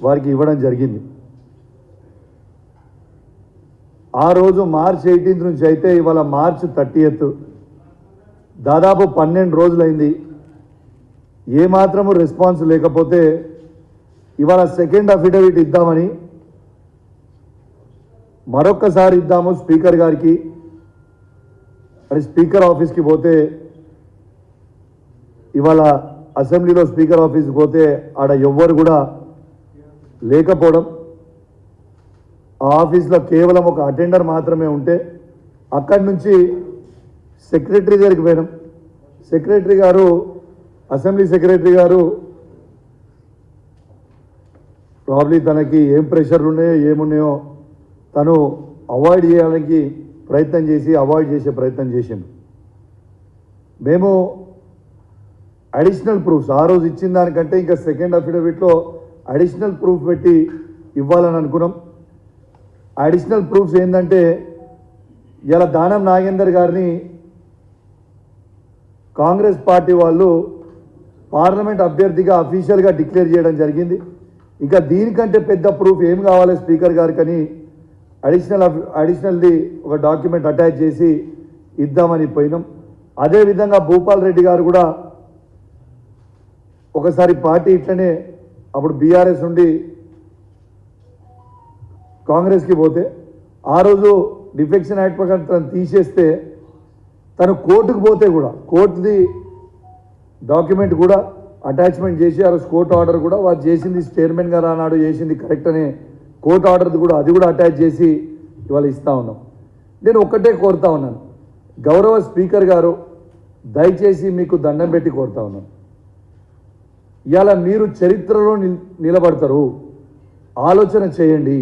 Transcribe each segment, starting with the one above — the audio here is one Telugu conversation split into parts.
వారికి ఇవ్వడం జరిగింది ఆ రోజు మార్చ్ ఎయిటీన్త్ నుంచి అయితే ఇవాళ మార్చ్ థర్టీయత్ దాదాపు పన్నెండు రోజులైంది ఏమాత్రము రెస్పాన్స్ లేకపోతే ఇవాళ సెకండ్ అఫిడవిట్ ఇద్దామని మరొక్కసారి ఇద్దాము స్పీకర్ గారికి అని స్పీకర్ ఆఫీస్కి పోతే ఇవాళ అసెంబ్లీలో స్పీకర్ ఆఫీస్కి పోతే ఆడ ఎవ్వరు కూడా లేకపోవడం ఆ ఆఫీస్లో కేవలం ఒక అటెండర్ మాత్రమే ఉంటే అక్కడి నుంచి సెక్రటరీ దగ్గరికి పోయినాం సెక్రటరీ గారు అసెంబ్లీ సెక్రటరీ గారు ప్రాబ్లీ తనకి ఏం ప్రెషర్లు ఉన్నాయో ఏమున్నాయో తను అవాయిడ్ చేయడానికి ప్రయత్నం చేసి అవాయిడ్ చేసే ప్రయత్నం చేసిండు మేము అడిషనల్ ప్రూఫ్స్ ఆ రోజు ఇచ్చిన దానికంటే ఇంకా సెకండ్ అఫిడవిట్లో అడిషనల్ ప్రూఫ్ పెట్టి ఇవ్వాలని అనుకున్నాం అడిషనల్ ప్రూఫ్స్ ఏంటంటే ఇలా దానం నాగేందర్ గారిని కాంగ్రెస్ పార్టీ వాళ్ళు పార్లమెంట్ అభ్యర్థిగా అఫీషియల్గా డిక్లేర్ చేయడం జరిగింది ఇంకా దీనికంటే పెద్ద ప్రూఫ్ ఏం కావాలి స్పీకర్ గారికని అడిషనల్ అఫ్- అడిషనల్ది ఒక డాక్యుమెంట్ అటాచ్ చేసి ఇద్దామని పోయినాం అదేవిధంగా భూపాల్ రెడ్డి గారు కూడా ఒకసారి పార్టీ ఇట్లనే అప్పుడు బీఆర్ఎస్ నుండి కాంగ్రెస్కి పోతే ఆ రోజు డిఫెక్షన్ యాక్ట్ ప్రకారం తను తీసేస్తే తను కోర్టుకు పోతే కూడా కోర్టుది డాక్యుమెంట్ కూడా అటాచ్మెంట్ చేసి ఆ రోజు కోర్టు ఆర్డర్ కూడా వారు చేసింది చైర్మన్ గారు ఆనాడు చేసింది కరెక్ట్ అనే కోర్టు ఆర్డర్ది కూడా అది కూడా అటాచ్ చేసి ఇవాళ ఇస్తా ఉన్నాం నేను ఒక్కటే కోరుతా ఉన్నాను గౌరవ స్పీకర్ గారు దయచేసి మీకు దండం పెట్టి కోరుతా ఉన్నాను ఇవాళ మీరు చరిత్రలో నిల్- నిలబడతారు ఆలోచన చేయండి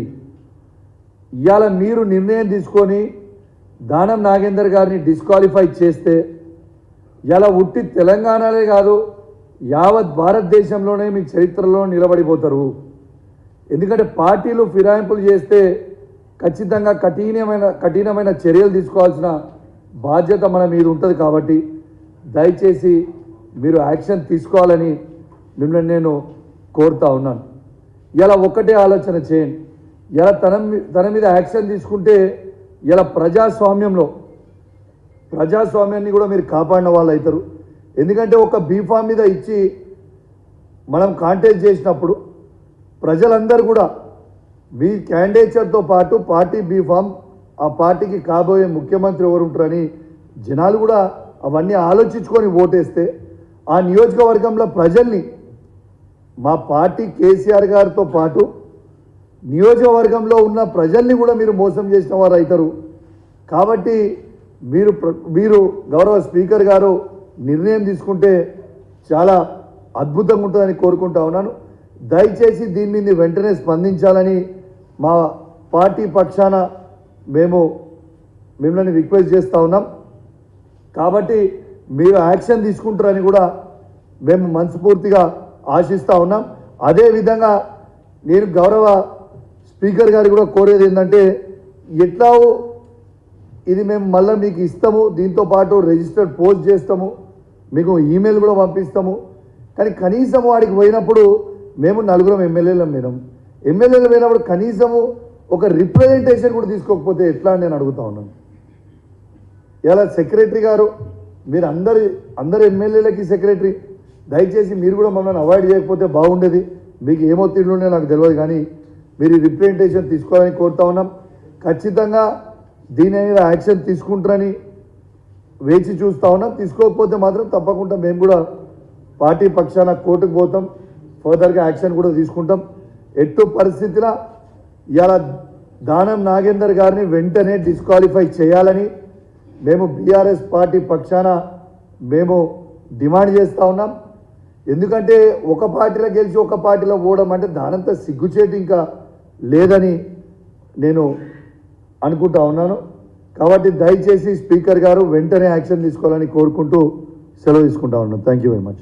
ఇవాళ మీరు నిర్ణయం తీసుకొని దానం నాగేందర్ గారిని డిస్క్వాలిఫై చేస్తే ఇలా ఉట్టి తెలంగాణలే కాదు యావత్ భారతదేశంలోనే మీ చరిత్రలో నిలబడిపోతారు ఎందుకంటే పార్టీలు ఫిరాయింపులు చేస్తే ఖచ్చితంగా కఠినమైన కఠినమైన చర్యలు తీసుకోవాల్సిన బాధ్యత మన మీద ఉంటుంది కాబట్టి దయచేసి మీరు యాక్షన్ తీసుకోవాలని మిమ్మల్ని నేను కోరుతా ఉన్నాను ఇలా ఒక్కటే ఆలోచన చేయండి ఇలా తన మీ- తన మీద యాక్షన్ తీసుకుంటే ఇలా ప్రజాస్వామ్యంలో ప్రజాస్వామ్యాన్ని కూడా మీరు కాపాడిన వాళ్ళు అవుతారు ఎందుకంటే ఒక బీఫామ్ మీద ఇచ్చి మనం కాంటాక్ట్ చేసినప్పుడు ప్రజలందరూ కూడా మీ క్యాండిడేచర్తో పాటు పార్టీ బీఫామ్ ఆ పార్టీకి కాబోయే ముఖ్యమంత్రి ఎవరు ఉంటారని జనాలు కూడా అవన్నీ ఆలోచించుకొని ఓటేస్తే ఆ నియోజకవర్గంలో ప్రజల్ని మా పార్టీ కేసీఆర్ గారితో పాటు నియోజకవర్గంలో ఉన్న ప్రజల్ని కూడా మీరు మోసం చేసిన వారు అవుతారు కాబట్టి మీరు ప్ర- మీరు గౌరవ స్పీకర్ గారు నిర్ణయం తీసుకుంటే చాలా అద్భుతంగా ఉంటుందని కోరుకుంటా ఉన్నాను దయచేసి దీని మీద వెంటనే స్పందించాలని మా పార్టీ పక్షాన మేము మిమ్మల్ని రిక్వెస్ట్ చేస్తూ ఉన్నాం కాబట్టి మీరు యాక్షన్ తీసుకుంటారని కూడా మేము మనస్ఫూర్తిగా ఆశిస్తూ ఉన్నాం అదేవిధంగా నేను గౌరవ స్పీకర్ గారు కూడా కోరేది ఏంటంటే ఎట్లా ఇది మేము మళ్ళీ మీకు ఇస్తాము దీంతో పాటు రిజిస్టర్డ్ పోస్ట్ చేస్తాము మీకు ఈమెయిల్ కూడా పంపిస్తాము కానీ కనీసం వాడికి పోయినప్పుడు మేము నలుగురం ఎమ్మెల్యేలం పోయినాం ఎమ్మెల్యేలు పోయినప్పుడు కనీసము ఒక రిప్రజెంటేషన్ కూడా తీసుకోకపోతే ఎట్లా అని నేను అడుగుతా ఉన్నాను ఇలా సెక్రటరీ గారు మీరు అందరి అందరు ఎమ్మెల్యేలకి సెక్రటరీ దయచేసి మీరు కూడా మమ్మల్ని అవాయిడ్ చేయకపోతే బాగుండేది మీకు ఏమో తిండుండే నాకు తెలియదు కానీ మీరు ఈ రిప్రజెంటేషన్ తీసుకోవాలని కోరుతా ఉన్నాం ఖచ్చితంగా దీని మీద యాక్షన్ తీసుకుంటారని వేచి చూస్తా ఉన్నాం తీసుకోకపోతే మాత్రం తప్పకుండా మేము కూడా పార్టీ పక్షాన కోర్టుకు పోతాం ఫర్దర్గా యాక్షన్ కూడా తీసుకుంటాం ఎట్టు పరిస్థితిలో ఇవాళ దానం నాగేందర్ గారిని వెంటనే డిస్క్వాలిఫై చేయాలని మేము బీఆర్ఎస్ పార్టీ పక్షాన మేము డిమాండ్ చేస్తూ ఉన్నాం ఎందుకంటే ఒక పార్టీలో గెలిచి ఒక పార్టీలో పోవడం అంటే దానంతా సిగ్గుచేటు ఇంకా లేదని నేను అనుకుంటా ఉన్నాను కాబట్టి దయచేసి స్పీకర్ గారు వెంటనే యాక్షన్ తీసుకోవాలని కోరుకుంటూ సెలవు తీసుకుంటా ఉన్నాను థ్యాంక్ యూ వెరీ మచ్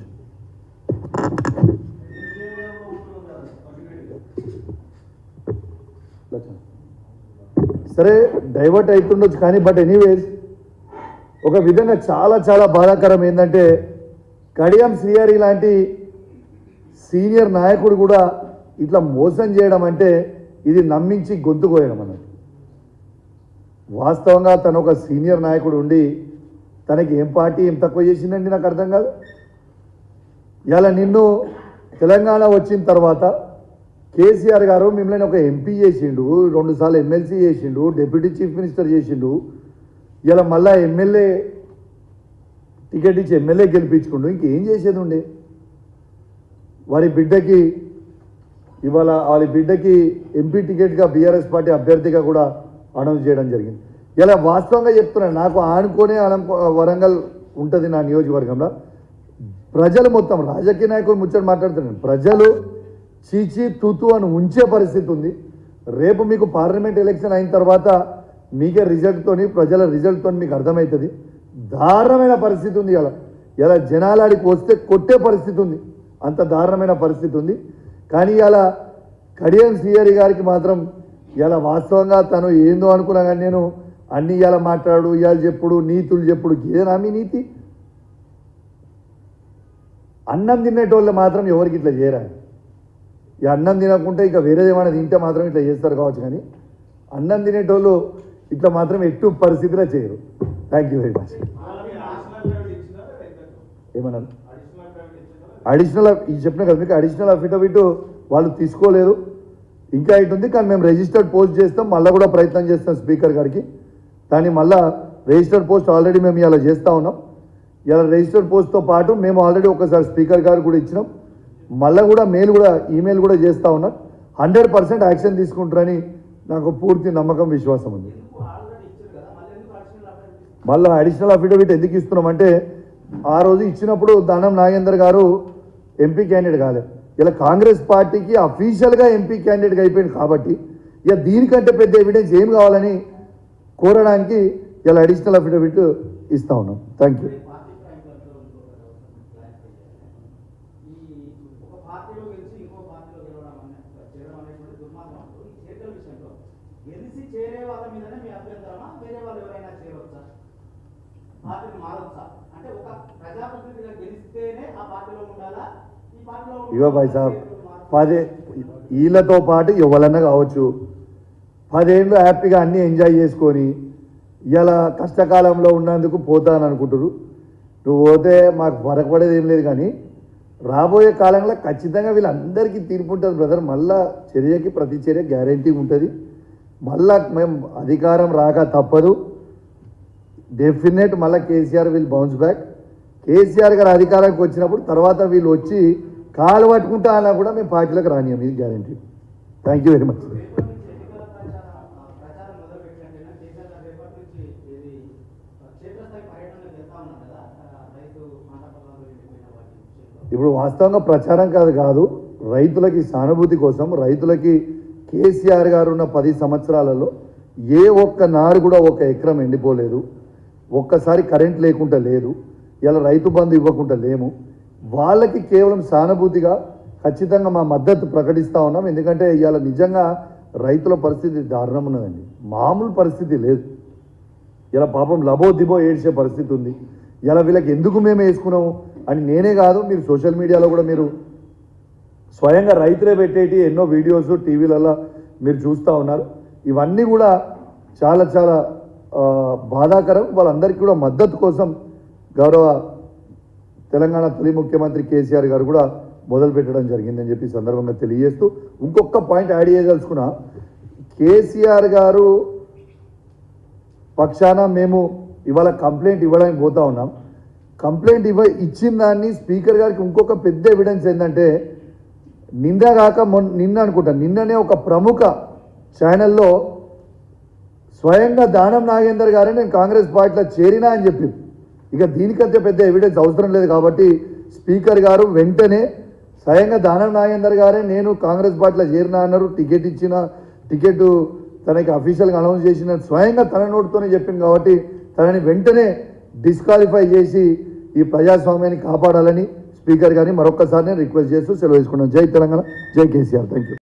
సరే డైవర్ట్ అవుతుండొచ్చు కానీ బట్ ఎనీవేస్ ఒక విధంగా చాలా చాలా బాధాకరం ఏంటంటే కడియం శ్రీహరి లాంటి సీనియర్ నాయకుడు కూడా ఇట్లా మోసం చేయడం అంటే ఇది నమ్మించి గొంతు కోయడం అన్నట్టు వాస్తవంగా తను ఒక సీనియర్ నాయకుడు ఉండి తనకి ఏం పార్టీ ఏం తక్కువ చేసిందండి నాకు అర్థం కాదు ఇలా నిన్ను తెలంగాణ వచ్చిన తర్వాత కేసీఆర్ గారు మిమ్మల్ని ఒక ఎంపీ చేసిండు రెండుసార్లు ఎమ్మెల్సీ చేసిండు డిప్యూటీ చీఫ్ మినిస్టర్ చేసిండు ఇలా మళ్ళా ఎమ్మెల్యే టికెట్ ఇచ్చి ఎమ్మెల్యే గెలిపించుకుండు ఇంకేం చేసేది ఉండే వారి బిడ్డకి ఇవాళ వాళ్ళ బిడ్డకి ఎంపీ టికెట్గా బీఆర్ఎస్ పార్టీ అభ్యర్థిగా కూడా అనౌన్స్ చేయడం జరిగింది ఇలా వాస్తవంగా చెప్తున్నాను నాకు ఆనుకోనే అనం వరంగల్ ఉంటుంది నా నియోజకవర్గంలో ప్రజలు మొత్తం రాజకీయ నాయకులు ముచ్చట మాట్లాడుతున్నాను ప్రజలు చీచీ తూతు అని ఉంచే పరిస్థితి ఉంది రేపు మీకు పార్లమెంట్ ఎలక్షన్ అయిన తర్వాత మీకే రిజల్ట్తోని ప్రజల రిజల్ట్తో మీకు అర్థమవుతుంది దారుణమైన పరిస్థితి ఉంది ఇలా ఇలా జనాలాడికి వస్తే కొట్టే పరిస్థితి ఉంది అంత దారుణమైన పరిస్థితి ఉంది కానీ ఇలా కడియం శ్రీహరి గారికి మాత్రం ఇలా వాస్తవంగా తను ఏందో అనుకున్నా కానీ నేను అన్ని ఇలా మాట్లాడు ఇవాళ చెప్పుడు నీతులు చెప్పుడు ఇదేనా మీ నీతి అన్నం తినేటోళ్ళు మాత్రం ఎవరికి ఇట్లా చేయరా ఈ అన్నం తినకుంటే ఇక వేరేది ఏమైనా తింటే మాత్రం ఇట్లా చేస్తారు కావచ్చు కానీ అన్నం తినేటోళ్ళు ఇట్లా మాత్రం ఎట్టు పరిస్థితిలో చేయరు థ్యాంక్ యూ వెరీ మచ్ ఏమన్నారు అడిషనల్ ఈ చెప్పిన కదా మీకు అడిషనల్ అఫిడవిట్ వాళ్ళు తీసుకోలేదు ఇంకా ఇటు ఉంది కానీ మేము రిజిస్టర్డ్ పోస్ట్ చేస్తాం మళ్ళీ కూడా ప్రయత్నం చేస్తాం స్పీకర్ గారికి కానీ మళ్ళా రిజిస్టర్డ్ పోస్ట్ ఆల్రెడీ మేము ఇలా చేస్తూ ఉన్నాం ఇలా రిజిస్టర్డ్ పోస్ట్తో పాటు మేము ఆల్రెడీ ఒకసారి స్పీకర్ గారు కూడా ఇచ్చినాం మళ్ళీ కూడా మెయిల్ కూడా ఈమెయిల్ కూడా చేస్తూ ఉన్నాం హండ్రెడ్ పర్సెంట్ యాక్షన్ తీసుకుంటారని నాకు పూర్తి నమ్మకం విశ్వాసం ఉంది మళ్ళీ అడిషనల్ అఫిడవిట్ ఎందుకు ఇస్తున్నామంటే ఆ రోజు ఇచ్చినప్పుడు దానం నాగేందర్ గారు ఎంపీ క్యాండిడేట్ కాలేదు ఇలా కాంగ్రెస్ పార్టీకి అఫీషియల్గా ఎంపీ క్యాండిడేట్ అయిపోయింది కాబట్టి ఇక దీనికంటే పెద్ద ఎవిడెన్స్ ఏం కావాలని కోరడానికి ఇలా అడిషనల్ అఫిడవిట్ ఇస్తా ఉన్నాం థ్యాంక్ యూ పార్టీ ప్రాంతాల్లో ఇంకొక ఈ ఒక పార్టీలో గెలిచి ఇంకో పార్టీలో గెలవడం అనే చేరడం అనేటువంటి దుర్మార్గం ఈ చేరికల విషయంలో గెలిచి చేరే వాళ్ళ మీదనే మీ అభ్యంతరమా వేరే వాళ్ళు ఎవరైనా చేరవచ్చా పార్టీని మారొచ్చా అంటే ఒక ప్రజాప్రతినిధిగా గెలిస్తేనే ఆ పార్టీలో ఉండాలా ఈ పార్టీలో ఉంటే ఇగో భాయ్ సాబ్ మారొచ్చా? పదే వీళ్ళతో పాటు ఎవరన్నా కావచ్చు పదేళ్ళు హ్యాపీగా అన్నీ ఎంజాయ్ చేసుకొని ఇలా కష్టకాలంలో ఉన్నందుకు పోతాను అనుకుంటారు నువ్వు పోతే మాకు వరకపడేది ఏం లేదు కానీ రాబోయే కాలంలో ఖచ్చితంగా వీళ్ళందరికీ తీర్పు ఉంటుంది బ్రదర్ మళ్ళా చర్యకి ప్రతి చర్య గ్యారంటీ ఉంటుంది మళ్ళా మేము అధికారం రాక తప్పదు డెఫినెట్ మళ్ళీ KCR will bounce back KCR గారు అధికారానికి వచ్చినప్పుడు తర్వాత వీళ్ళు వచ్చి కాలు పట్టుకుంటా అన్నా కూడా మేము పార్టీలకు రానియం ఇది guarantee thank you very much రేపటి నుంచి ఎన్నికల ప్రచారం ఆ, ప్రచారం మొదలుపెట్టినట్టేనా కేసీఆర్ గారు రేపటి నుంచి ఇది ఆ, క్షేత్రస్థాయి పర్యటన చేస్తా ఉన్నారు కదా ఆ, రైతు పంట పొలాలు ఎండిపోయిన వాటి విషయంలో ఇప్పుడు వాస్తవంగా ప్రచారం కాదు కాదు రైతులకి సానుభూతి కోసం రైతులకి కేసీఆర్ గారు ఉన్న పది సంవత్సరాలలో ఏ ఒక్క నాడు కూడా ఒక ఎకరం ఎండిపోలేదు ఒక్కసారి కరెంట్ లేకుండా లేదు ఇలా రైతు బంధు ఇవ్వకుండా లేము వాళ్ళకి కేవలం సానుభూతిగా ఖచ్చితంగా మా మద్దతు ప్రకటిస్తూ ఉన్నాం ఎందుకంటే ఇవాళ నిజంగా రైతుల పరిస్థితి దారుణం ఉన్నదండి మామూలు పరిస్థితి లేదు ఇలా పాపం లబో దిబో ఏడ్చే పరిస్థితి ఉంది ఇలా వీళ్ళకి ఎందుకు మేము వేసుకున్నాము అని నేనే కాదు మీరు సోషల్ మీడియాలో కూడా మీరు స్వయంగా రైతులే పెట్టేటి ఎన్నో వీడియోస్ టీవీలలో మీరు చూస్తూ ఉన్నారు ఇవన్నీ కూడా చాలా చాలా ఆ, బాధాకరం వాళ్ళందరికీ కూడా మద్దతు కోసం గౌరవ తెలంగాణ తొలి ముఖ్యమంత్రి కేసీఆర్ గారు కూడా మొదలు పెట్టడం జరిగిందని చెప్పి ఈ సందర్భంగా తెలియజేస్తూ ఇంకొక పాయింట్ యాడ్ చేయదలుచుకున్నా కేసీఆర్ గారు పక్షాన మేము ఇవాళ కంప్లైంట్ ఇవ్వడానికి పోతా ఉన్నాం కంప్లైంట్ ఇవ్వ ఇచ్చిన దాన్ని స్పీకర్ గారికి ఇంకొక పెద్ద ఎవిడెన్స్ ఏంటంటే నిన్న కాక మొన్న నిన్న అనుకుంటా నిన్ననే ఒక ప్రముఖ ఛానల్లో స్వయంగా దానం నాగేందర్ గారే నేను కాంగ్రెస్ పార్టీలో చేరినా అని చెప్పి ఇక దీనికంటే పెద్ద ఎవిడెన్స్ అవసరం లేదు కాబట్టి స్పీకర్ గారు వెంటనే స్వయంగా దానం నాగేందర్ గారే నేను కాంగ్రెస్ పార్టీలో చేరినా అన్నారు టికెట్ ఇచ్చిన టికెట్ తనకి అఫీషియల్గా అనౌన్స్ చేసిన స్వయంగా తన నోటితోనే చెప్పింది కాబట్టి తనని వెంటనే డిస్క్వాలిఫై చేసి ఈ ప్రజాస్వామ్యాన్ని కాపాడాలని స్పీకర్ గారిని మరొక్కసారి నేను రిక్వెస్ట్ చేస్తూ సెలవు తీసుకున్నాను జై తెలంగాణ జై కేసీఆర్ థ్యాంక్ యూ